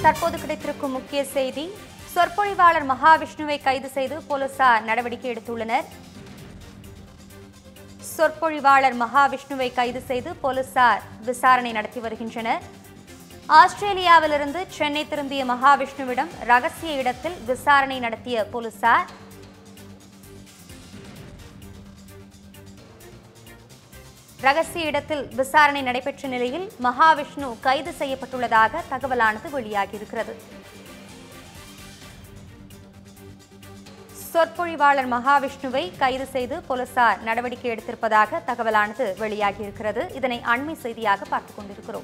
தற்போது கிடைத்திருக்கும் முக்கிய செய்தி சொற்பொழிவாளர் மகாவிஷ்ணுவை கைது செய்து போலீசார் நடவடிக்கை எடுத்துள்ளனர் சொற்பொழிவாளர் மகாவிஷ்ணுவை கைது செய்து போலீசார் விசாரணை நடத்தி வருகின்றனர் ஆஸ்திரேலியாவிலிருந்து சென்னை திரும்பிய மகாவிஷ்ணுவிடம் ரகசிய இடத்தில் விசாரணை நடத்திய போலீசார் ரகசிய இடத்தில் விசாரணை நடைபெற்ற நிலையில் மகாவிஷ்ணு கைது செய்யப்பட்டுள்ளதாக தகவலானது வெளியாகியிருக்கிறது சொற்பொழிவாளர் மகாவிஷ்ணுவை கைது செய்து போலீசார் நடவடிக்கை எடுத்திருப்பதாக தகவலானது வெளியாகியிருக்கிறது இதனை அண்மை செய்தியாக பார்த்துக் கொண்டிருக்கிறோம்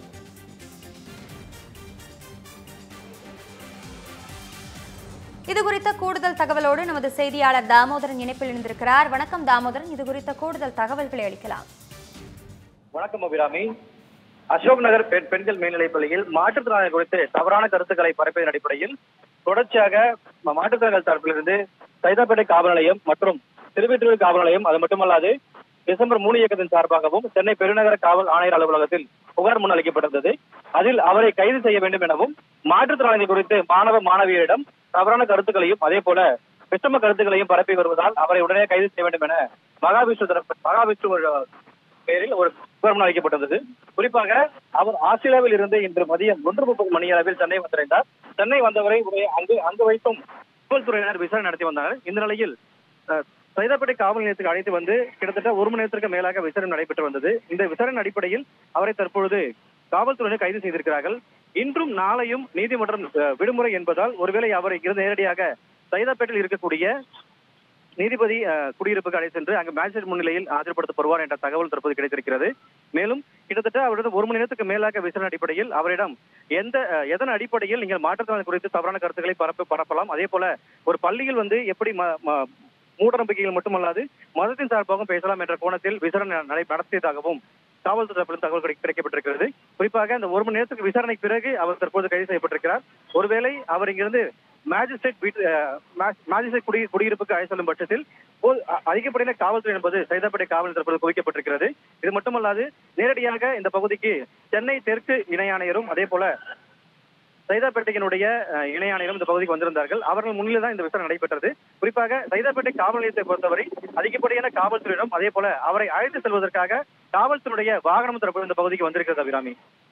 இது குறித்த கூடுதல் தகவலோடு நமது செய்தியாளர் தாமோதரன் இணைப்பில் இணைந்திருக்கிறார் வணக்கம் தாமோதரன் இது குறித்த கூடுதல் தகவல்களை அளிக்கலாம் வணக்கம் அபிராமி அசோக் நகர் பெண் பெண்கள் மேல்நிலைப் பள்ளியில் மாற்றுத்திறனாளி குறித்து தவறான கருத்துக்களை பரப்பியதன் அடிப்படையில் தொடர்ச்சியாக ம- மாற்றுத்திறனாளிகள் தரப்பிலிருந்து சைதாப்பேட்டை காவல் நிலையம் மற்றும் திருவெற்றூர் காவல் நிலையம் அது மட்டுமல்லாது டிசம்பர் மூணு இயக்கத்தின் சார்பாகவும் சென்னை பெருநகர காவல் ஆணையர் அலுவலகத்தில் புகார் முன் அளிக்கப்பட்டிருந்தது அதில் அவரை கைது செய்ய வேண்டும் எனவும் மாற்றுத்திறனாளி குறித்து மாணவ மாணவியரிடம் தவறான கருத்துக்களையும் அதே போல விஷம கருத்துக்களையும் பரப்பி வருவதால் அவரை உடனே கைது செய்ய வேண்டும் என மகாவிஷ்ணு தரப்பு மகாவிஷ்ணு பேரில் ஒரு புகார் மனு அளிக்கப்பட்டிருந்தது குறிப்பாக அவர் ஆஸ்திரேலியாவில் இருந்து இன்று மதியம் ஒன்று முப்பது மணி அளவில் சென்னை வந்திருந்தார் சென்னை வந்தவரை உடைய அங்கு அங்கு வைத்தும் காவல்துறையினர் விசாரணை நடத்தி வந்தனர் இந்த நிலையில் அஹ், சைதாப்பேட்டை காவல் நிலையத்துக்கு அழைத்து வந்து கிட்டத்தட்ட ஒரு மணி நேரத்திற்கு மேலாக விசாரணை நடைபெற்று வந்தது இந்த விசாரணை அடிப்படையில் அவரை தற்பொழுது காவல்துறையினர் கைது செய்திருக்கிறார்கள் இன்றும் நாளையும் நீதிமன்றம் அஹ், விடுமுறை என்பதால் ஒருவேளை அவரை இருந்து நேரடியாக சைதாப்பேட்டில் இருக்கக்கூடிய நீதிபதி அஹ், குடியிருப்புக்கு அழைத்து சென்று அங்கு மேஜிஸ்ட்ரேட் முன்னிலையில் ஆஜர்படுத்தப்படுவார் என்ற தகவல் தற்போது கிடைத்திருக்கிறது மேலும் கிட்டத்தட்ட அவரிடம் ஒரு மணி நேரத்துக்கு மேலாக விசாரணை அடிப்படையில் அவரிடம் எந்த அஹ், எதன் அடிப்படையில் நீங்கள் மாற்றுத்திறனாளி குறித்து தவறான கருத்துக்களை பரப்ப பரப்பலாம் அதே போல ஒரு பள்ளியில் வந்து எப்படி ம- ம- மூட நம்பிக்கைகள் மட்டுமல்லாது மதத்தின் சார்பாகவும் பேசலாம் என்ற கோணத்தில் விசாரணை நடை நடத்தியதாகவும் காவல்துறை தரப்பிலும் தகவல் கிடை- கிடைக்கப்பட்டிருக்கிறது குறிப்பாக அந்த ஒரு மணி நேரத்துக்கு விசாரணைக்கு பிறகு அவர் தற்போது கைது செய்யப்பட்டிருக்கிறார் ஒருவேளை அவர் இங்கிருந்து மேஜிஸ்ட்ரேட் வீட்டு அஹ், மா- மேஜிஸ்ட்ரேட் குடி குடியிருப்புக்கு அழைத்து செல்லும் பட்சத்தில் போல் அ- அதிகப்படியான காவல்துறை என்பது சைதாப்பேட்டை காவல் தரப்பில் குவிக்கப்பட்டிருக்கிறது இது மட்டுமல்லாது நேரடியாக இந்த பகுதிக்கு சென்னை தெற்கு இணை ஆணையரும் அதே போல சைதாப்பேட்டையினுடைய அஹ், இணை ஆணையரும் இந்த பகுதிக்கு வந்திருந்தார்கள் அவர்கள் முன்னிலை தான் இந்த விசாரணை நடைபெற்றது குறிப்பாக சைதாப்பேட்டை காவல் நிலையத்தை பொறுத்தவரை அதிகப்படியான காவல்துறையிடம் அதே போல அவரை அழைத்து செல்வதற்காக காவல்துறையுடைய வாகனம் தரப்பு இந்த பகுதிக்கு வந்திருக்கிறது அபிராமி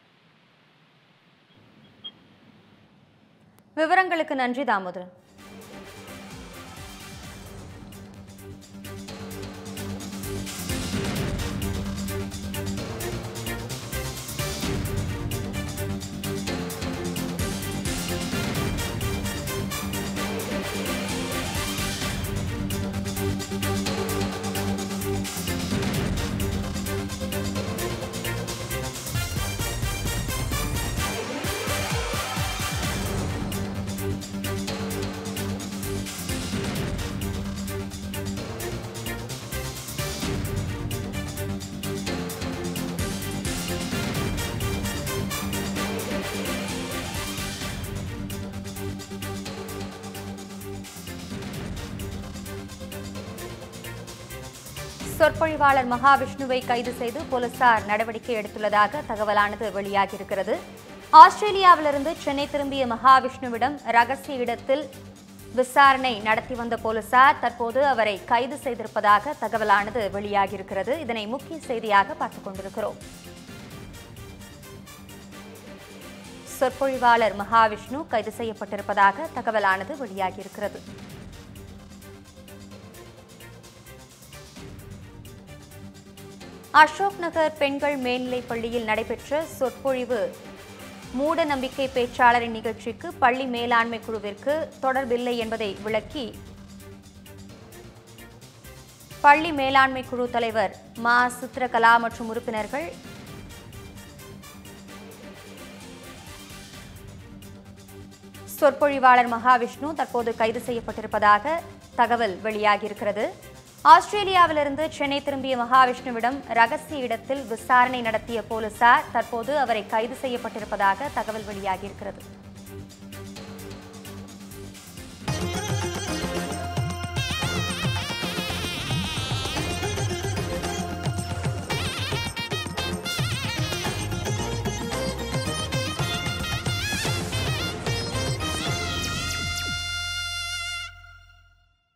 விவரங்களுக்கு நன்றி தாமோதரன் சொற்பொழிவாளர் மகாவிஷ்ணுவை கைது செய்து போலீசார் நடவடிக்கை எடுத்துள்ளதாக தகவலானது வெளியாகியிருக்கிறது ஆஸ்திரேலியாவிலிருந்து சென்னை திரும்பிய மகாவிஷ்ணுவிடம் ரகசிய இடத்தில் விசாரணை நடத்தி வந்த போலீசார் தற்போது அவரை கைது செய்திருப்பதாக தகவலானது வெளியாகியிருக்கிறது இதனை முக்கிய செய்தியாக பார்த்துக் கொண்டிருக்கிறோம் சொற்பொழிவாளர் மகாவிஷ்ணு கைது செய்யப்பட்டிருப்பதாக தகவலானது வெளியாகியிருக்கிறது அசோக் நகர் பெண்கள் மேல்நிலைப் பள்ளியில் நடைபெற்ற சொற்பொழிவு மூட நம்பிக்கை பேச்சாளரின் நிகழ்ச்சிக்கு பள்ளி மேலாண்மை குழுவிற்கு தொடர்பில்லை என்பதை விளக்கி பள்ளி மேலாண்மை குழு தலைவர் மா சித்ரகலா மற்றும் உறுப்பினர்கள் சொற்பொழிவாளர் மகாவிஷ்ணு தற்போது கைது செய்யப்பட்டிருப்பதாக தகவல் வெளியாகியிருக்கிறது ஆஸ்திரேலியாவிலிருந்து சென்னை திரும்பிய மகாவிஷ்ணுவிடம் ரகசிய இடத்தில் விசாரணை நடத்திய போலீசார் தற்போது அவரை கைது செய்யப்பட்டிருப்பதாக தகவல் வெளியாகியிருக்கிறது